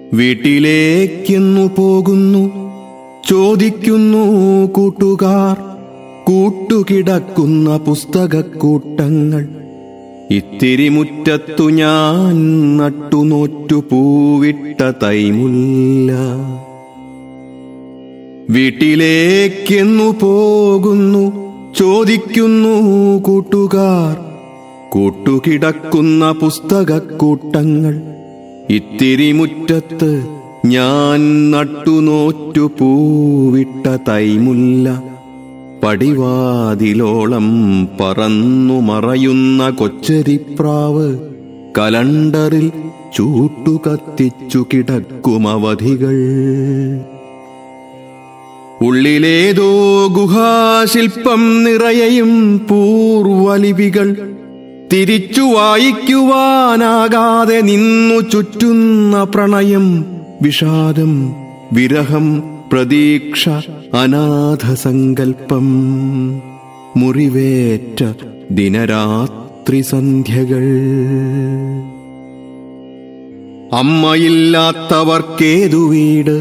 വീട്ടിലേക്കെന്നു പോകുന്നു ചോദിക്കുന്നു കൂട്ടുകാർ കൂട്ടുകിടക്കുന്ന പുസ്തകക്കൂട്ടങ്ങൾ ഇത്തിരി മുറ്റത്തു ഞാൻ നട്ടുനോറ്റു പൂവിട്ട തൈമുല്ല വീട്ടിലേക്കെന്നു പോകുന്നു ചോദിക്കുന്നു കൂട്ടുകാർ കൂട്ടുകിടക്കുന്ന പുസ്തകക്കൂട്ടങ്ങൾ ഇത്തിരി മുറ്റത്ത് ഞാൻ നട്ടുനോറ്റു പൂവിട്ട തൈമുല്ല പടിവാതിലോളം പറന്നു മറയുന്ന കൊച്ചരിപ്രാവ് കലണ്ടറിൽ ചൂട്ടുകത്തിച്ചു കിടക്കും അവധികൾ ഉള്ളിലേതോ ഗുഹാശില്പം നിറയെയും പൂർവലിപികൾ തിരിച്ചു വായിക്കുവാനാകാതെ നിന്നു ചുറ്റുന്ന പ്രണയം വിഷാദം വിരഹം പ്രതീക്ഷ അനാഥസങ്കൽപ്പം മുറിവേറ്റ ദിനരാത്രി സന്ധ്യകൾ അമ്മയില്ലാത്തവർക്കേതു വീട്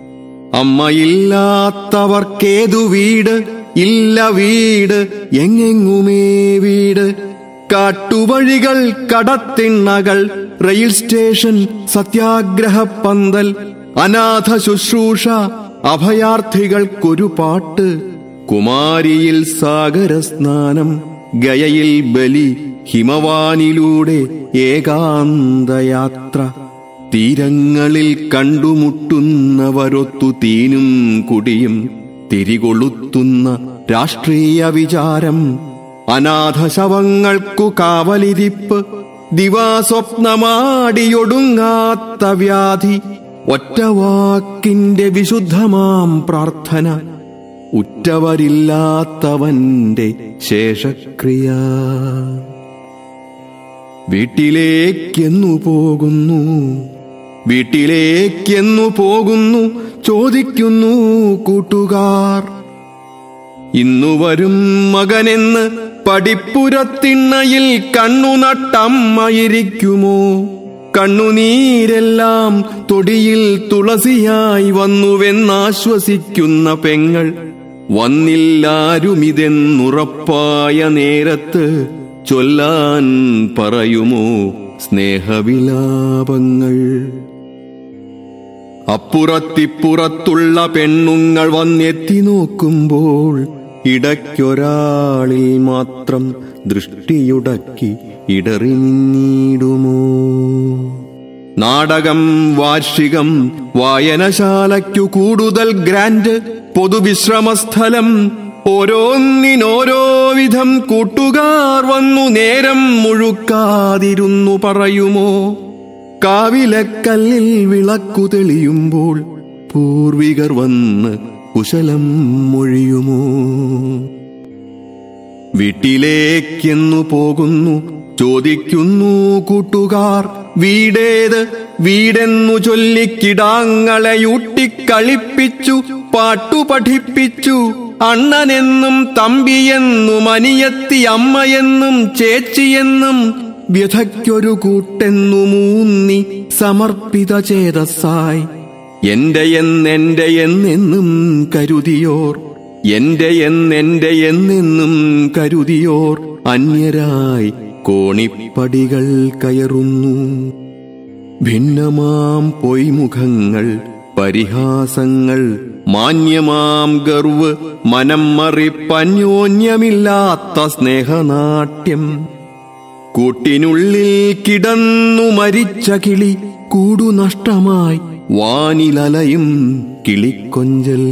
അമ്മയില്ലാത്തവർക്കേതു വീട് ഇല്ല വീട് എങ്ങെങ്ങുമേ വീട് കാട്ടുവഴികൾ കടത്തിണ്ണകൾ റെയിൽ സ്റ്റേഷൻ സത്യാഗ്രഹ പന്തൽ അനാഥ ശുശ്രൂഷ അഭയാർത്ഥികൾക്കൊരു പാട്ട് കുമാരിയിൽ സാഗര സ്നാനം ഗയയിൽ ബലി ഹിമവാനിലൂടെ ഏകാന്തയാത്ര തീരങ്ങളിൽ കണ്ടുമുട്ടുന്നവരൊത്തു തീനും കുടിയും തിരികൊളുത്തുന്ന രാഷ്ട്രീയ വിചാരം അനാഥ ശവങ്ങൾക്കു കാവലിരിപ്പ് ദിവാസ്വപ്നമാടിയൊടുങ്ങാത്ത വ്യാധി ഒറ്റവാക്കിന്റെ വിശുദ്ധമാം പ്രാർത്ഥന ഉറ്റവരില്ലാത്തവന്റെ ശേഷക്രിയ വീട്ടിലേക്കെന്നു പോകുന്നു വീട്ടിലേക്കെന്നു പോകുന്നു ചോദിക്കുന്നു കൂട്ടുകാർ ഇന്നു വരും മകനെന്ന് പടിപ്പുരത്തിണ്ണയിൽ കണ്ണുനട്ടമ്മയിരിക്കുമോ കണ്ണുനീരെല്ലാം തൊടിയിൽ തുളസിയായി വന്നുവെന്നാശ്വസിക്കുന്ന പെങ്ങൾ വന്നില്ലാരുമിതെന്നുറപ്പായ നേരത്ത് ചൊല്ലാൻ പറയുമോ സ്നേഹവിലാപങ്ങൾ അപ്പുറത്തിപ്പുറത്തുള്ള പെണ്ണുങ്ങൾ വന്നെത്തി നോക്കുമ്പോൾ ഇടയ്ക്കൊരാളിൽ മാത്രം ദൃഷ്ടിയുടക്കി ഇടറി നിന്നിടുമോ നാടകം വാർഷികം വായനശാലയ്ക്കു കൂടുതൽ ഗ്രാൻഡ് പൊതുവിശ്രമസ്ഥലം ഓരോന്നിനോരോ വിധം കൂട്ടുകാർ വന്നു നേരം മുഴുക്കാതിരുന്നു പറയുമോ കാവിലക്കല്ലിൽ വിളക്കു തെളിയുമ്പോൾ പൂർവികർ വന്ന് കുശലം മൊഴിയുമോ വീട്ടിലേക്കെന്നു പോകുന്നു ചോദിക്കുന്നു കൂട്ടുകാർ വീടേത് വീടെന്നു ചൊല്ലിക്കിടാങ്ങളെയൂട്ടിക്കളിപ്പിച്ചു പാട്ടു പഠിപ്പിച്ചു അണ്ണനെന്നും തമ്പിയെന്നും അനിയത്തി അമ്മയെന്നും ചേച്ചിയെന്നും വ്യഥയ്ക്കൊരു കൂട്ടെന്നു മൂന്നി സമർപ്പിത ചേതസ്സായി എന്റെ എന്നെന്റെ എന്നെന്നും കരുതിയോർ എന്റെ എന്നെന്റെ എന്നെന്നും കരുതിയോർ അന്യരായി കോണിപ്പടികൾ കയറുന്നു ഭിന്നമാം പൊയ്മുഖങ്ങൾ പരിഹാസങ്ങൾ മാന്യമാം ഗർവ് മനം മറിപ്പന്യോന്യമില്ലാത്ത സ്നേഹനാട്യം കൂട്ടിനുള്ളിൽ കിടന്നു മരിച്ച കിളി കൂടു നഷ്ടമായി വാനിലലയും കിളിക്കൊഞ്ചൽ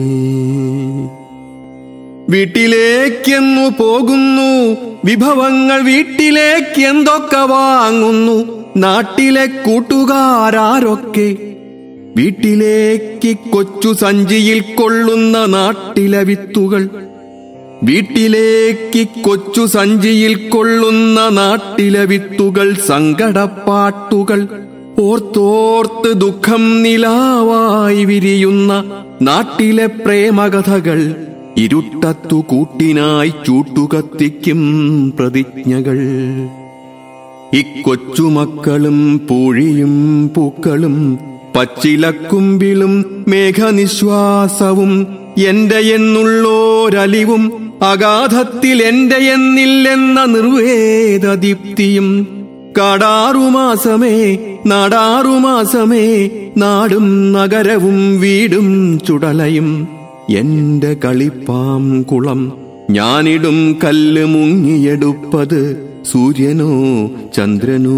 വീട്ടിലേക്കെന്നു പോകുന്നു വിഭവങ്ങൾ വീട്ടിലേക്ക് എന്തൊക്കെ വാങ്ങുന്നു നാട്ടിലെ കൂട്ടുകാരൊക്കെ വീട്ടിലേക്ക് കൊച്ചു സഞ്ചിയിൽ കൊള്ളുന്ന നാട്ടിലെ വിത്തുകൾ വീട്ടിലേക്ക് കൊച്ചു സഞ്ചിയിൽ കൊള്ളുന്ന നാട്ടിലെ വിത്തുകൾ സങ്കടപ്പാട്ടുകൾ ഓർത്തോർത്ത് ദുഃഖം നിലാവായി വിരിയുന്ന നാട്ടിലെ പ്രേമകഥകൾ ഇരുട്ടത്തു കൂട്ടിനായി ചൂട്ടുകത്തിക്കും പ്രതിജ്ഞകൾ ഇക്കൊച്ചുമക്കളും പൂഴിയും പൂക്കളും പച്ചിലക്കുമ്പിളും മേഘനിശ്വാസവും എന്റെ എന്നുള്ളോരലിവും അഗാധത്തിൽ എന്റെ എന്നില്ലെന്ന നിർവേദദീപ്തിയും കാടാറുമാസമേ നാടാറുമാസമേ നാടും നഗരവും വീടും ചുടലയും എന്റെ കളിപ്പാം കുളം ഞാനിടും കല്ല് മുങ്ങിയെടുപ്പത് സൂര്യനോ ചന്ദ്രനോ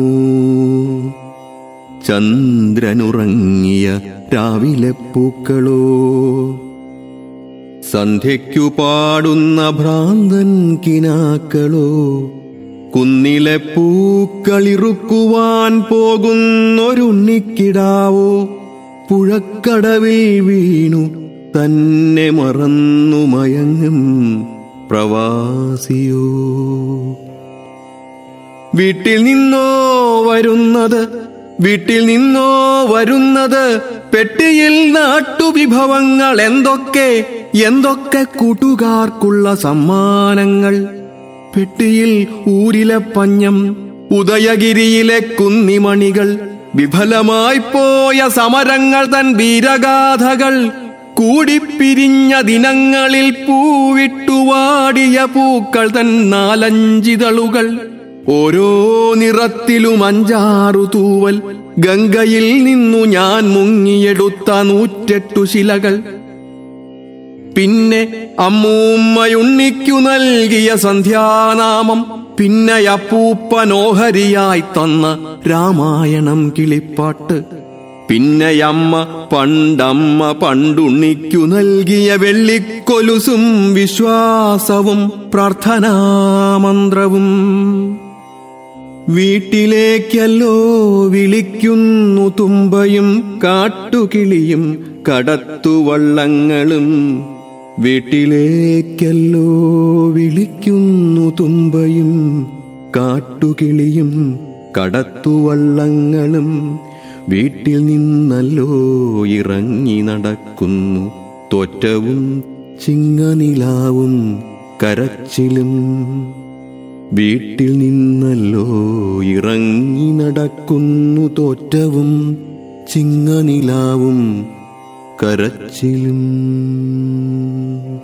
ചന്ദ്രനുറങ്ങിയ രാവിലെ പൂക്കളോ സന്ധ്യയ്ക്കു പാടുന്ന ഭ്രാന്തൻ കിനാക്കളോ കുന്നിലെ പൂക്കളിറുക്കുവാൻ പോകുന്നൊരുണ്ണിക്കിടാവോ പുഴക്കടവിൽ വീണു തന്നെ മറന്നു മയങ്ങും പ്രവാസിയോ വീട്ടിൽ നിന്നോ വരുന്നത് വീട്ടിൽ നിന്നോ വരുന്നത് പെട്ടിയിൽ നാട്ടുവിഭവങ്ങൾ എന്തൊക്കെ എന്തൊക്കെ കൂട്ടുകാർക്കുള്ള സമ്മാനങ്ങൾ പെട്ടിയിൽ ഊരിലെ പഞ്ഞം ഉദയഗിരിയിലെ കുന്നിമണികൾ വിഫലമായി പോയ സമരങ്ങൾ തൻ വീരഗാഥകൾ കൂടിപ്പിരിഞ്ഞ ദിനങ്ങളിൽ പൂവിട്ടുവാടിയ പൂക്കൾ തൻ നാലഞ്ചിതളുകൾ ഓരോ നിറത്തിലും അഞ്ചാറു തൂവൽ ഗംഗയിൽ നിന്നു ഞാൻ മുങ്ങിയെടുത്ത നൂറ്റെട്ടു ശിലകൾ പിന്നെ അമ്മൂമ്മയുണ്ണിക്കു നൽകിയ സന്ധ്യാനാമം പിന്നെ അപ്പൂപ്പനോഹരിയായി തന്ന രാമായണം കിളിപ്പാട്ട് പിന്നെ അമ്മ പണ്ടമ്മ പണ്ടുണ്ണിക്കു നൽകിയ വെള്ളിക്കൊലുസും വിശ്വാസവും പ്രാർത്ഥനാമന്ത്രവും വീട്ടിലേക്കല്ലോ വിളിക്കുന്നു തുമ്പയും കാട്ടുകിളിയും കടത്തുവള്ളങ്ങളും വീട്ടിലേക്കല്ലോ വിളിക്കുന്നു തുമ്പയും കാട്ടുകിളിയും കടത്തുവള്ളങ്ങളും വീട്ടിൽ നിന്നല്ലോ ഇറങ്ങി നടക്കുന്നു തോറ്റവും ചിങ്ങനിലാവും കരച്ചിലും വീട്ടിൽ നിന്നല്ലോ ഇറങ്ങി നടക്കുന്നു തോറ്റവും ചിങ്ങനിലാവും കരച്ചിലും